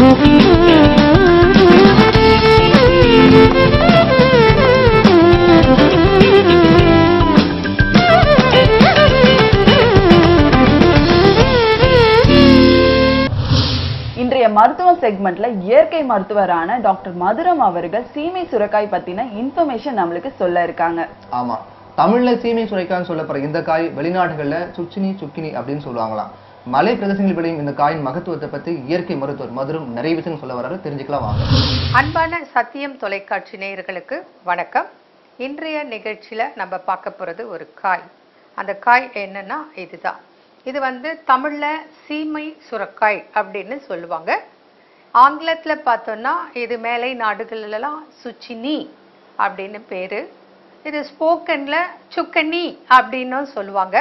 இன்றைய மருத்துவ செக்மெண்ட்ல இயற்கை மருத்துவரான டாக்டர் மதுரம் அவர்கள் சீமை சுரக்காய் பத்தின இன்ஃபர்மேஷன் நம்மளுக்கு சொல்ல இருக்காங்க ஆமா தமிழ்ல சீமை சுரைக்காய்னு சொல்லப்படுற இந்த காய் வெளிநாடுகள்ல சுச்சினி சுக்கினி அப்படின்னு சொல்லுவாங்களாம் மலை பிரதேசங்களில் விளையும் இந்த காயின் மகத்துவத்தை பத்தி இயற்கை மருத்துவர் மதுரம் நிறைய விஷயம் சொல்ல வர்றாரு தெரிஞ்சுக்கலாம் வாங்க அன்பான சத்தியம் தொலைக்காட்சி நேயர்களுக்கு வணக்கம் இன்றைய நிகழ்ச்சியில நம்ம பார்க்க போறது ஒரு காய் அந்த காய் என்னன்னா இதுதான் இது வந்து தமிழ்ல சீமை சுரக்காய் அப்படின்னு சொல்லுவாங்க ஆங்கிலத்துல பார்த்தோம்னா இது மேலை நாடுகள்லாம் சுச்சினி அப்படின்னு பேரு இது ஸ்போக்கன்ல சுக்கனி அப்படின்னும் சொல்லுவாங்க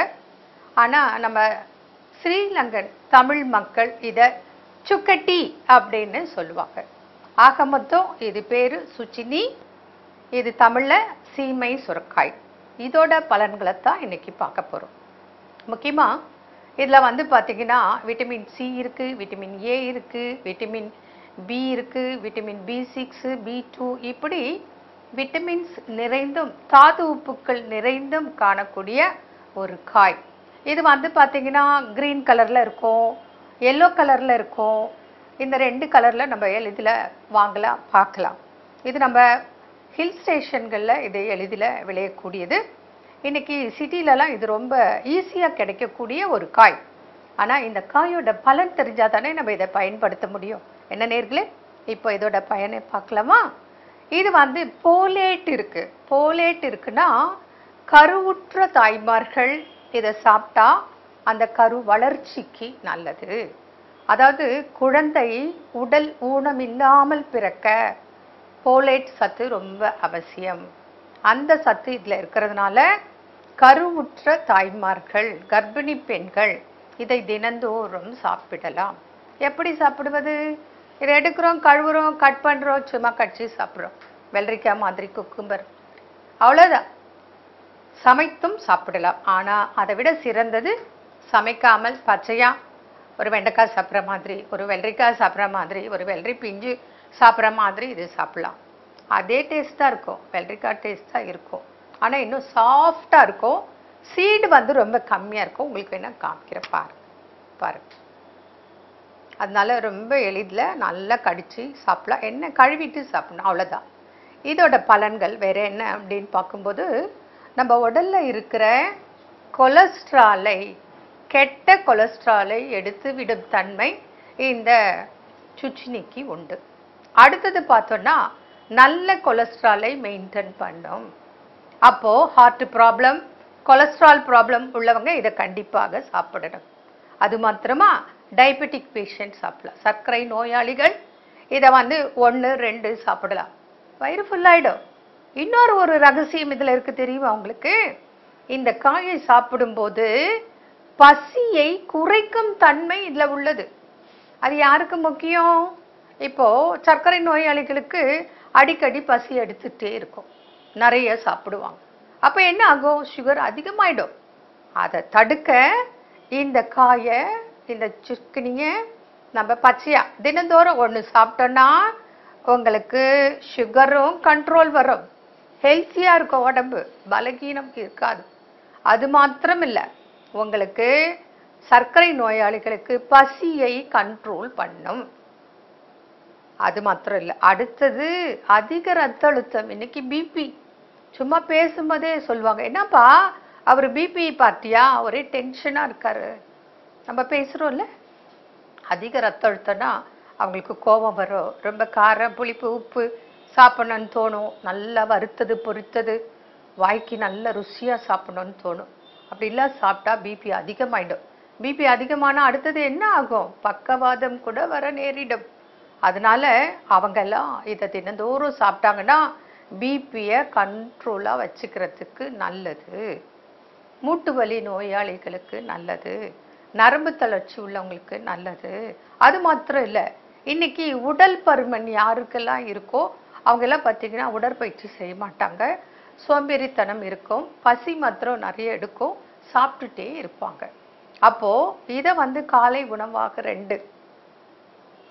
ஆனா நம்ம ஸ்ரீலங்கன் தமிழ் மக்கள் இத சுக்கட்டி அப்படின்னு சொல்லுவாங்க ஆக மொத்தம் இது பேரு சுச்சினி இது தமிழ்ல சீமை சுரக்காய் இதோட பலன்களை தான் இன்னைக்கு பார்க்க போறோம் முக்கியமா இதுல வந்து பாத்தீங்கன்னா விட்டமின் சி இருக்கு விட்டமின் ஏ இருக்கு விட்டமின் பி இருக்கு vitamin B six B two இப்படி விட்டமின்ஸ் நிறைந்தும் தாது உப்புக்கள் நிறைந்தும் காணக்கூடிய ஒரு காய் இது வந்து பாத்தீங்கன்னா கிரீன் கலர்ல இருக்கும் எல்லோ கலர்ல இருக்கும் இந்த ரெண்டு கலர்ல நம்ம எளிதில் வாங்கலாம் பார்க்கலாம் இது நம்ம ஹில் ஸ்டேஷன்களில் இது எளிதில் விளையக்கூடியது இன்னைக்கு சிட்டிலலாம் இது ரொம்ப ஈஸியாக கிடைக்கக்கூடிய ஒரு காய் ஆனால் இந்த காயோட பலன் தெரிஞ்சால் தானே நம்ம இதை பயன்படுத்த முடியும் என்ன நேர்களே இப்போ இதோட பயனை பார்க்கலாமா இது வந்து போலேட் இருக்கு போலேட் இருக்குன்னா கருவுற்ற தாய்மார்கள் இதை சாப்பிட்டா அந்த கரு வளர்ச்சிக்கு நல்லது அதாவது குழந்தை உடல் ஊனமில்லாமல் பிறக்க போலேட் சத்து ரொம்ப அவசியம் அந்த சத்து இதில் இருக்கிறதுனால கருவுற்ற தாய்மார்கள் கர்ப்பிணி பெண்கள் இதை தினந்தோறும் சாப்பிடலாம் எப்படி சாப்பிடுவது இதை எடுக்கிறோம் கழுவுறோம் கட் பண்ணுறோம் சும்மா கடிச்சு சாப்பிட்றோம் வெள்ளரிக்காய் மாதிரி குக்கும்பர் அவ்வளோதான் சமைத்தும் சாப்பிடலாம் ஆனால் அதை விட சிறந்தது சமைக்காமல் பச்சையா ஒரு வெண்டைக்காய் சாப்பிட்ற மாதிரி ஒரு வெள்ளரிக்காய் சாப்பிட்ற மாதிரி ஒரு வெள்ளரி பிஞ்சு சாப்பிட்ற மாதிரி இது சாப்பிடலாம் அதே டேஸ்ட்டாக இருக்கும் வெள்ளரிக்காய் டேஸ்ட்டாக இருக்கும் ஆனால் இன்னும் சாஃப்டாக இருக்கும் சீடு வந்து ரொம்ப கம்மியாக இருக்கும் உங்களுக்கு வேணா காமிக்கிற பாருங்க பாருங்க அதனால ரொம்ப எளிதில் நல்லா கடிச்சு சாப்பிடலாம் என்ன கழுவிட்டு சாப்பிடணும் அவ்வளோதான் இதோட பலன்கள் வேற என்ன அப்படின்னு பார்க்கும்போது நம்ம உடல்ல இருக்கிற கொலஸ்ட்ராலை கெட்ட கொலஸ்ட்ராலை எடுத்து விடும் தன்மை இந்த சுச்சினிக்கு உண்டு அடுத்தது பார்த்தோம்னா நல்ல கொலஸ்ட்ராலை மெயின்டைன் பண்ணும் அப்போ ஹார்ட் ப்ராப்ளம் கொலஸ்ட்ரால் ப்ராப்ளம் உள்ளவங்க இதை கண்டிப்பாக சாப்பிடணும் அது மாத்திரமா டயபெட்டிக் பேஷண்ட் சாப்பிடலாம் சர்க்கரை நோயாளிகள் இதை வந்து ஒன்று ரெண்டு சாப்பிடலாம் வயிறு ஃபுல்லாயிடும் இன்னொரு ஒரு ரகசியம் இதில் இருக்கு தெரியுமா உங்களுக்கு இந்த காயை சாப்பிடும்போது பசியை குறைக்கும் தன்மை இதில் உள்ளது அது யாருக்கு முக்கியம் இப்போ சர்க்கரை நோயாளிகளுக்கு அடிக்கடி பசி எடுத்துட்டே இருக்கும் நிறைய சாப்பிடுவாங்க அப்போ என்ன ஆகும் சுகர் அதிகமாயிடும் அதை தடுக்க இந்த காயை இந்த சுக்கினியை நம்ம பச்சையா தினந்தோறும் ஒன்று சாப்பிட்டோன்னா உங்களுக்கு சுகரும் கண்ட்ரோல் வரும் ஹெல்த்தியாக இருக்கும் உடம்பு பலகீனம் இருக்காது அது மாத்திரம் இல்லை உங்களுக்கு சர்க்கரை நோயாளிகளுக்கு பசியை கண்ட்ரோல் பண்ணும் அது மாத்திரம் இல்லை அடுத்தது அதிக ரத்த அழுத்தம் இன்னைக்கு பிபி சும்மா பேசும்போதே சொல்லுவாங்க என்னப்பா அவர் பிபி பார்த்தியா ஒரே டென்ஷனாக இருக்காரு நம்ம பேசுகிறோம்ல அதிக ரத்த அழுத்தம்னா அவங்களுக்கு கோபம் வரும் ரொம்ப காரம் புளிப்பு உப்பு சாப்பிடணும்னு தோணும் நல்லா வறுத்தது பொரித்தது வாய்க்கு நல்ல ருசியாக சாப்பிடணும்னு தோணும் அப்படிலாம் சாப்பிட்டா பிபி அதிகமாயிடும் பிபி அதிகமானா அடுத்தது என்ன ஆகும் பக்கவாதம் கூட வர நேரிடும் அதனால அவங்கெல்லாம் இதை தினந்தோறும் சாப்பிட்டாங்கன்னா பிபியை கண்ட்ரோலாக வச்சுக்கிறதுக்கு நல்லது மூட்டு வலி நோயாளிகளுக்கு நல்லது நரம்பு தளர்ச்சி உள்ளவங்களுக்கு நல்லது அது மாத்திரம் இல்லை இன்னைக்கு உடல் பருமன் யாருக்கெல்லாம் இருக்கோ அவங்கெல்லாம் பார்த்தீங்கன்னா உடற்பயிற்சி செய்ய மாட்டாங்க சோம்பேறித்தனம் இருக்கும் பசி மாத்திரம் நிறைய எடுக்கும் சாப்பிட்டுட்டே இருப்பாங்க அப்போ இதை வந்து காலை உணவாக ரெண்டு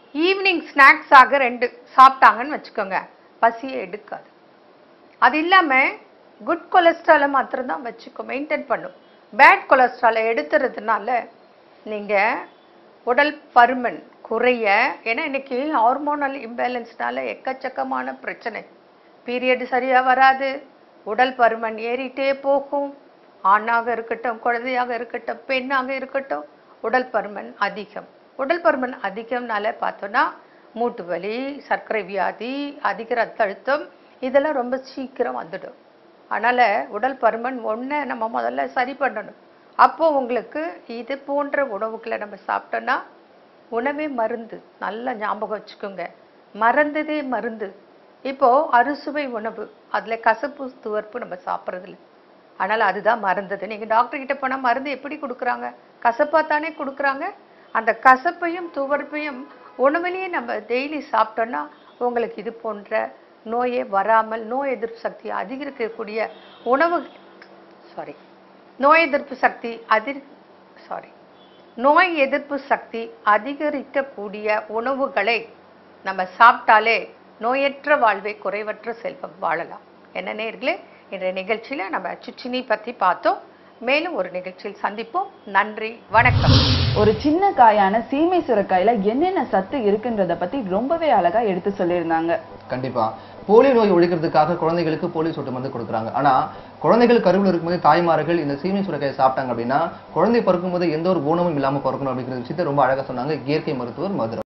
ஈவினிங் ஸ்நாக்ஸாக ரெண்டு சாப்பிட்டாங்கன்னு வச்சுக்கோங்க பசியை எடுக்காது அது இல்லாமல் குட் கொலஸ்ட்ராலை மாத்திரம்தான் வச்சுக்கும் மெயின்டைன் பண்ணும் பேட் கொலஸ்ட்ராலை எடுத்துறதுனால நீங்கள் உடல் பருமன் குறைய ஏன்னா இன்னைக்கு ஹார்மோனல் இம்பேலன்ஸ்னால எக்கச்சக்கமான பிரச்சனை பீரியட் சரியாக வராது உடல் பருமன் ஏறிட்டே போகும் ஆணாக இருக்கட்டும் குழந்தையாக இருக்கட்டும் பெண்ணாக இருக்கட்டும் உடல் பருமன் அதிகம் உடல் பருமன் அதிகம்னால பார்த்தோன்னா மூட்டு வலி சர்க்கரை வியாதி அதிக ரத்த அழுத்தம் இதெல்லாம் ரொம்ப சீக்கிரம் வந்துடும் அதனால் உடல் பருமன் ஒன்றை நம்ம முதல்ல சரி பண்ணணும் அப்போ உங்களுக்கு இது போன்ற உணவுகளை நம்ம சாப்பிட்டோன்னா உணவே மருந்து நல்லா ஞாபகம் வச்சுக்கோங்க மறந்ததே மருந்து இப்போ அறுசுவை உணவு அதுல கசப்பு துவர்ப்பு நம்ம சாப்பிட்றதில்ல ஆனால் அதுதான் மறந்தது நீங்க டாக்டர் கிட்ட போனா மருந்து எப்படி கொடுக்குறாங்க கசப்பா தானே கொடுக்குறாங்க அந்த கசப்பையும் துவர்ப்பையும் உணவுலேயே நம்ம டெய்லி சாப்பிட்டோன்னா உங்களுக்கு இது போன்ற நோயே வராமல் நோய் எதிர்ப்பு சக்தி அதிகரிக்கக்கூடிய உணவு சாரி நோய் எதிர்ப்பு சக்தி அதிர் சாரி நோய் எதிர்ப்பு சக்தி அதிகரிக்கக்கூடிய உணவுகளை நம்ம சாப்பிட்டாலே நோயற்ற வாழ்வை குறைவற்ற செல்வம் வாழலாம் என்ன நேர்களே இன்றைய நிகழ்ச்சியில நம்ம சுச்சினி பத்தி பார்த்தோம் மேலும் ஒரு நிகழ்ச்சியில் சந்திப்போம் நன்றி வணக்கம் ஒரு சின்ன காயான சீமை சுரைக்காயில என்னென்ன சத்து இருக்குன்றத பத்தி ரொம்பவே அழகா எடுத்து சொல்லியிருந்தாங்க கண்டிப்பா போலியோ நோய் ஒழிக்கிறதுக்காக குழந்தைகளுக்கு போலியோ சொட்டு மருந்து கொடுக்குறாங்க ஆனா குழந்தைகள் கருவில் இருக்கும்போது தாய்மார்கள் இந்த சீமை சுரைக்காயை சாப்பிட்டாங்க அப்படின்னா குழந்தை பிறக்கும்போது எந்த ஒரு ஊனமும் இல்லாம பிறக்கணும் அப்படிங்கிற விஷயத்தை ரொம்ப அழகா சொன்னாங்க இயற்கை மருத்துவர் மதுரை